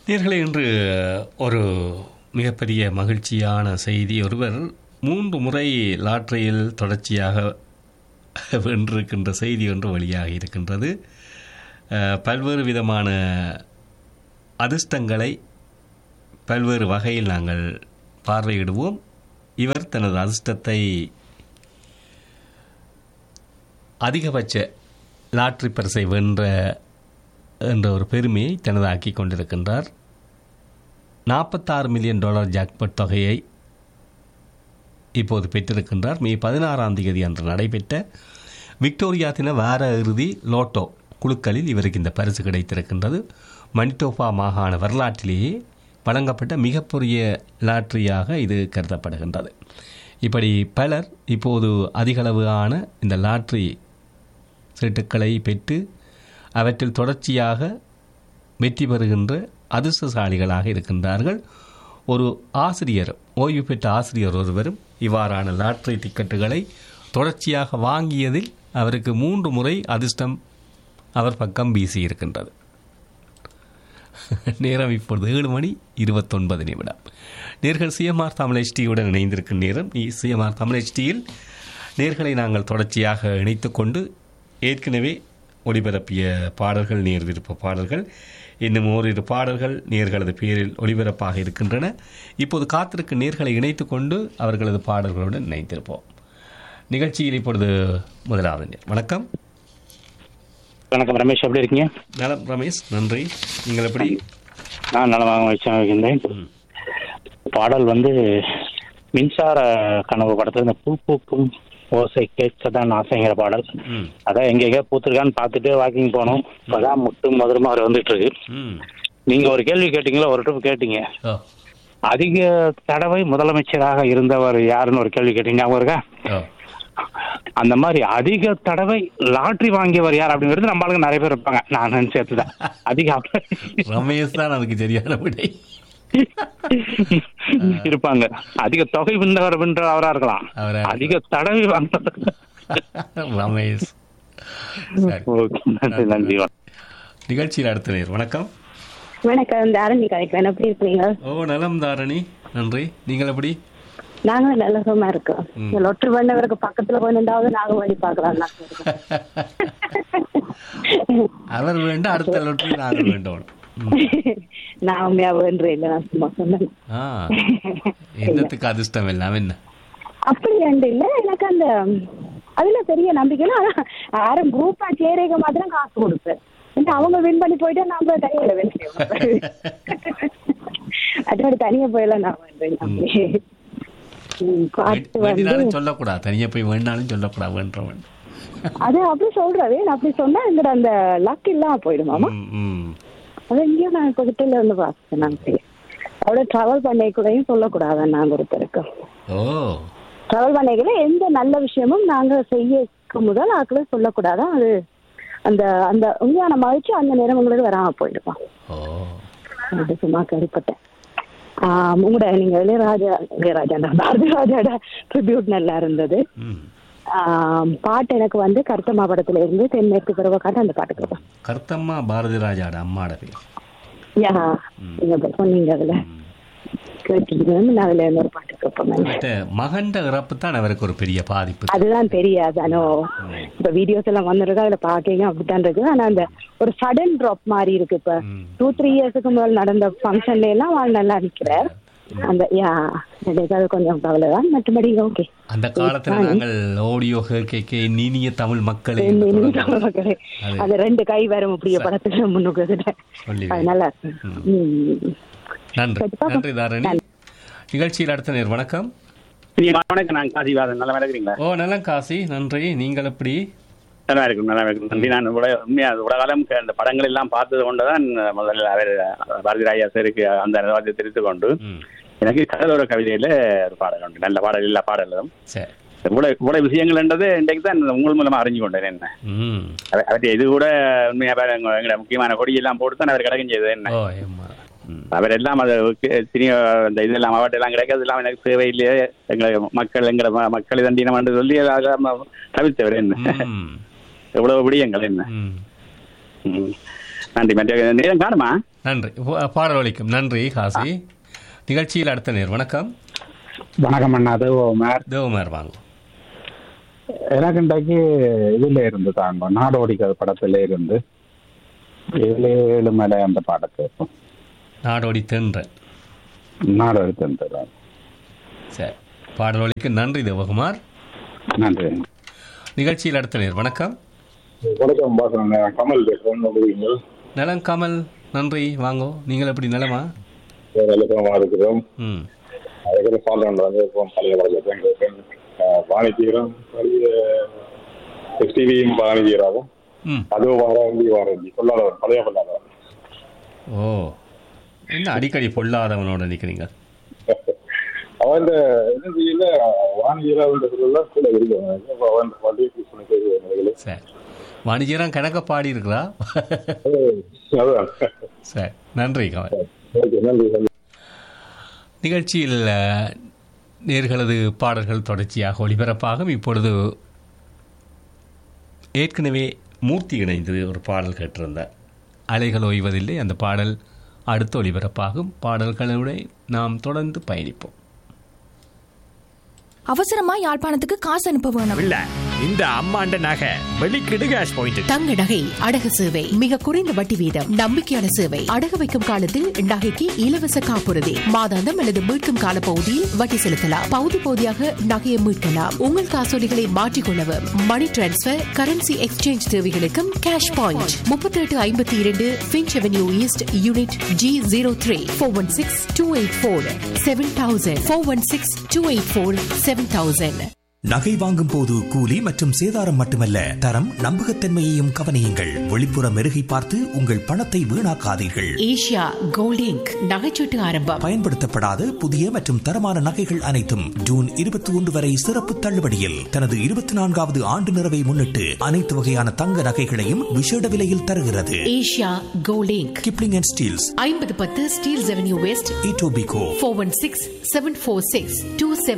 நேர்களே இன்று ஒரு மிகப்பெரிய மகிழ்ச்சியான செய்தி ஒருவர் மூன்று முறை லாட்டரியில் தொடர்ச்சியாக வென்றிருக்கின்ற செய்தி ஒன்று வெளியாக இருக்கின்றது அஹ், பல்வேறு விதமான அதிர்ஷ்டங்களை பல்வேறு வகையில் நாங்கள் பார்வையிடுவோம் இவர் தனது அதிர்ஷ்டத்தை அதிகபட்ச லாட்டரி பரிசை வென்ற என்ற ஒரு பெருமையை தனதாக்கி கொண்டிருக்கின்றார் நாற்பத்தாறு மில்லியன் டாலர் ஜாக்பட் தொகையை இப்போது பெற்றிருக்கின்றார் மே பதினாறாம் தேதி அன்று நடைபெற்ற விக்டோரியா தின வார இறுதி லோட்டோ குழுக்களில் இவருக்கு இந்த பரிசு கிடைத்திருக்கின்றது மணிட்டோபா மாகாண வரலாற்றிலேயே வழங்கப்பட்ட மிகப்பெரிய லாட்டரியாக இது கருதப்படுகின்றது இப்படி பலர் இப்போது அதிகளவான இந்த லாட்டரி சீட்டுக்களை பெற்று அவற்றில் தொடர்ச்சியாக வெற்றி பெறுகின்ற அதிர்ஷ்டசாலிகளாக இருக்கின்றார்கள் ஒரு ஆசிரியர் ஓய்வு பெற்ற ஆசிரியர் ஒருவரும் இவ்வாறான லாட்டரி டிக்கெட்டுகளை தொடர்ச்சியாக வாங்கியதில் அவருக்கு மூன்று முறை அதிர்ஷ்டம் அவர் பக்கம் வீசி இருக்கின்றது நேரம் இப்பொழுது ஏழு மணி இருபத்தொன்பது நிமிடம் நேர்கள் சிஎம்ஆர் தமிழ் HT-யுடன் இணைந்திருக்கும் நேரம் சிஎம்ஆர் தமிழ் HT-யில் நேர்களை நாங்கள் தொடர்ச்சியாக இணைத்துக்கொண்டு ஏற்கனவே ஒளிபரப்பிய பாடல்கள் நேர் விருப்ப பாடல்கள் இன்னும் ஓரிரு பாடல்கள் நேர்களது பேரில் ஒளிபரப்பாக இருக்கின்றன இப்போது காத்திருக்கும் நேர்களை இணைத்துக்கொண்டு அவர்களது பாடல்களுடன் இணைத்திருப்போம் நிகழ்ச்சியில் இப்பொழுது முதலாவது நேர் வணக்கம் வணக்கம் ரமேஷ் எப்படி இருக்கீங்க நலம் ரமேஷ் நன்றி நீங்கள் எப்படி நான் நலமாக மகிழ்ச்சியாக இருக்கின்றேன் ம். பாடல் வந்து மின்சார கனவு படத்துல இந்த பூ பூக்கும் ஓசை கேட்க தான் ஆசைங்கிற பாடல் ம் அதான் எங்கெங்க பூத்திருக்கான்னு பார்த்துட்டு வாக்கிங் போனோம் இப்பதான் முட்டு மதுரமா அவர் வந்துட்டு இருக்கு ம் நீங்க ஒரு கேள்வி கேட்டீங்களா ஒரு ட்ரிப் கேட்டீங்க ஓ அதிக தடவை முதலமைச்சராக இருந்தவர் யாருன்னு ஒரு கேள்வி கேட்டீங்க ஞாபகம் இருக்கா ஓ அந்த மாதிரி அதிக தடவை லாட்ரி வாங்கியவர் யார் அப்படிங்கிறது நம்ம ஆளுங்க நிறைய பேர் இருப்பாங்க நான் சேர்த்துதான் அதிக ரமேஷ் தான் அதுக்கு சரியான விடை இருப்பாங்க அதிக தொகை வென்றவர் வென்றவரா இருக்கலாம் அவரா அதிக தடவை வந்தவர் ரமேஷ் சரி ஓகே நன்றி நன்றி நிகழ்ச்சியில் அடுத்த நேர் வணக்கம் வணக்கம் தாரணி கலைக்கிறேன் எப்படி இருக்கீங்க ஓ நலம் தாரணி நன்றி நீங்கள் எப்படி நாங்களும் நல்ல சுகமா இருக்கோம் ம். இந்த லொட்டு பண்ணவருக்கு பக்கத்துல போய் நின்றாவது நாங்க வழி பார்க்கலாம் அவர் வேண்டும் அடுத்த லொட்டரி நாங்கள் வேண்டும் ம். நான் உண்மையா வேண்டே இல்லை நான் சும்மா சொன்னேன் ஆ என்னத்துக்கு அதிர்ஷ்டம் எல்லாம் என்ன அப்படி ரெண்டு இல்ல எனக்கு அந்த அதுல பெரிய நம்பிக்கை இல்ல. ஆனா யாரும் குரூப்பா சேரேக மாத்திரம் காசு கொடுப்பேன் ஏன்னா அவங்க வின் பண்ணி போயிட்டா நாம தனியில வின் அதோட தனியா போயெல்லாம் நான் வேண்டேன் அப்படி ம், காட்டு வந்து வேண்டினாலும் சொல்லக்கூடாது தனியா போய் வேண்டாலும் சொல்லக்கூடாது வேண்டவன் அது அப்படி சொல்றவே நான் அப்படி சொன்னா எங்கட அந்த லக் இல்லாம போயிடுமாமா ம், ம். அது எங்கேயும் நான் பக்கத்துல இருந்து பார்த்தேன் நான் சரி அவட டிராவல் பண்ணிக்கூடையும் சொல்லக்கூடாது நாங்க ஒருத்தருக்கு ஓ டிராவல் பண்ணிக்கல எந்த நல்ல விஷயமும் நாங்க செய்ய முதல் ஆக்களை சொல்லக்கூடாது அது அந்த அந்த உண்மையான மகிழ்ச்சி அந்த நேரம் உங்களுக்கு வராம போயிடுவான் ஓ அது சும்மா கேள்விப்பட்டேன் ஆஹ் உங்களோட நீங்க இளையராஜா இளையராஜா பாரதி ராஜாட ட்ரிபியூட் நல்லா இருந்தது ம் ஆஹ் பாட்டு எனக்கு வந்து கருத்தம்மா படத்துல இருந்து தென்மேற்கு பிறவை காட்ட அந்த பாட்டு கேட்பேன் கருத்தம்மா பாரதி ராஜாட அம்மாட பேர் யா நீங்க இப்ப சொன்னீங்க அதுல ம். கேட்டீங்கன்னு நான் அதுல இருந்து ஒரு பாட்டு கேட்பேன் மற்ற மகண்ட இறப்பு தான் அவருக்கு ஒரு பெரிய பாதிப்பு அதுதான் தெரியாது ஆனோ இப்ப வீடியோஸ் எல்லாம் வந்திருக்கு அதுல பாக்கையும் அப்படித்தான் இருக்கு ஆனா அந்த ஒரு சடன் ட்ராப் மாதிரி இருக்கு இப்ப ம். டூ த்ரீ இயர்ஸ்க்கு முதல் நடந்த ஃபங்க்ஷன்ல எல்லாம் வாழ் நல்லா நிக்கிறார் அந்த யா எனக்கு அது கொஞ்சம் கவலை தான் மற்றபடி ஓகே அந்த காலத்துல நாங்கள் ஆடியோ கேட்க நீனிய தமிழ் மக்களே என்று தொடர்ந்து அது ரெண்டு கை வரும் இப்படிய படத்துல முன்னுக்கு இதுல. சொல்லி அது நல்லா இருக்கு ம். நன்றி சரி, பாப்போம். நன்றி தாரணி நிகழ்ச்சியில் அடுத்த நேர் வணக்கம் வணக்கம் நான் காசிவாதன் நல்லா இருக்கிறீங்களா ஓ நலம் காசி நன்றி நீங்கள் எப்படி நல்லா இருக்கும் நல்லா இருக்கும் நன்றி நான் உட உண்மையா உலகாலம் அந்த படங்கள் எல்லாம் பார்த்தது கொண்டுதான் முதல்ல அவர் பாரதி ராஜா சருக்கு அந்த அனுபவத்தை தெரிந்து கொண்டு ம் எனக்கு கடலோர கவிதையில ஒரு பாடல் உண்டு நல்ல பாடல் எல்லா பாடலும் சரி இவ்வளவு இவ்வளவு விஷயங்கள்ன்றது இன்றைக்கு தான் உங்கள் மூலமா அறிஞ்சு கொண்டேன் என்ன ம் அவ- அவர்ட்ட இது கூட உண்மையா பாரு, எங்க எங்கட முக்கியமான கொடியெல்லாம் போட்டு தான் அவர் கிடக்கும் செய்தது என்ன ஓ ஏம்மா ம் அவர் எல்லாம் அது சினிமா இந்த இதெல்லாம் அவர்கிட்ட எல்லாம் கிடைக்காது எல்லாம் எனக்கு தேவையில்லையே எங்களை மக்கள் எங்களை ம- மக்களை தண்டினம் என்று சொல்லி அதெல்லாம் தவிர்த்தவர் என்ன ம் எவ்வளவு விடியங்கள் என்ன ம் ம். நன்றி மற்ற நேரம் காணுமா நன்றி பா- பாடல் ஒலிக்கும் நன்றி காசி நிகழ்ச்சியில் அடுத்த நேர் வணக்கம் வணக்கம் அண்ணா அது மேர் தேவமார் வாங்க எனக்கு இன்றைக்கு இதுல இருந்து தாங்க நாடோடிகள் படத்துல இருந்து ஏழு ஏழு மேலே அந்த பாடத்தை இருக்கும் நாடோடி தென்ற நாடோடி தந்துடுறாங்க சரி பாடல் ஒலிக்கு நன்றி தேவகுமார் நன்றி நிகழ்ச்சியில் அடுத்த நேர் வணக்கம் வணக்கம் பாசன் நான் கமல் பேசுறேன் நம்புவீங்க நலம் கமல் நன்றி வாங்கோ நீங்கள் எப்படி நலமா நல்ல இருக்கிறோம் ம் அதுக்கு ஃபாலோ பண்றாங்க இப்போ பழைய படத்தில் வாணிஜீரம் பழைய எஸ்டிவியும் வாணிஜீராவும் ம் அதுவும் வாராந்தி வாரந்தி கொள்ளாதவன் பழைய கொள்ளாதவன் ஓ என்ன அடிக்கடி பொல்லாதவனோட நிற்கிறீங்க அவன் இந்த என்ன செய்யல வாணிஜீராவுன்றதுல கூட இருக்கு அவன் வண்டி நிலைகளை சரி வாணிஜியரம் கணக்க பாடி இருக்கிறா அதுதான் சரி நன்றி கமல் ஓகே நன்றி நன்றி நிகழ்ச்சியில் அஹ், நேர்களது பாடல்கள் தொடர்ச்சியாக ஒளிபரப்பாகும் இப்பொழுது ஏற்கனவே மூர்த்தி இணைந்து ஒரு பாடல் கேட்டிருந்தார் அலைகள் ஓய்வதில்லை அந்த பாடல் அடுத்து ஒளிபரப்பாகும் பாடல்களுடன் நாம் தொடர்ந்து பயணிப்போம் அவசரமா யாழ்ப்பாணத்துக்கு காசு அனுப்ப வேணும் இல்ல இந்த அம்மாண்ட நகை வெளிக்கிடு கேஷ் பாயிண்ட் தங்க நகை அடகு சேவை மிக குறைந்த வட்டி வீதம் நம்பிக்கையான சேவை அடகு வைக்கும் காலத்தில் நகைக்கு இலவச காப்புறுதி மாதாந்தம் அல்லது மீட்கும் கால பகுதியில் வட்டி செலுத்தலாம் பகுதி பகுதியாக நகையை மீட்கலாம் உங்கள் காசோலிகளை மாற்றிக்கொள்ளவும் மணி டிரான்ஸ்பர் கரன்சி எக்ஸ்சேஞ்ச் தேவைகளுக்கும் கேஷ் பாயிண்ட் முப்பத்தி எட்டு ஐம்பத்தி இரண்டு Finch avenue east unit G zero three four one six two eight four seven thousand four one six two eight four seven thousand நகை வாங்கும் போது கூலி மற்றும் சேதாரம் மட்டுமல்ல தரம் நம்பகத்தன்மையையும் கவனியுங்கள் வெளிப்புற மெருகை பார்த்து உங்கள் பணத்தை வீணாக்காதீர்கள் ஏஷியா கோல்ட் இங்க் நகைச்சீட்டு ஆரம்பம் பயன்படுத்தப்படாத புதிய மற்றும் தரமான நகைகள் அனைத்தும் ஜூன் இருபத்தி ஒன்று வரை சிறப்பு தள்ளுபடியில் தனது இருபத்தி நான்காவது ஆண்டு நிறைவை முன்னிட்டு அனைத்து வகையான தங்க நகைகளையும் விசேட விலையில் தருகிறது Asia gold inc Kipling and Steels ஐம்பது பத்து Steels avenue west Etobicoke four one six seven four six two seven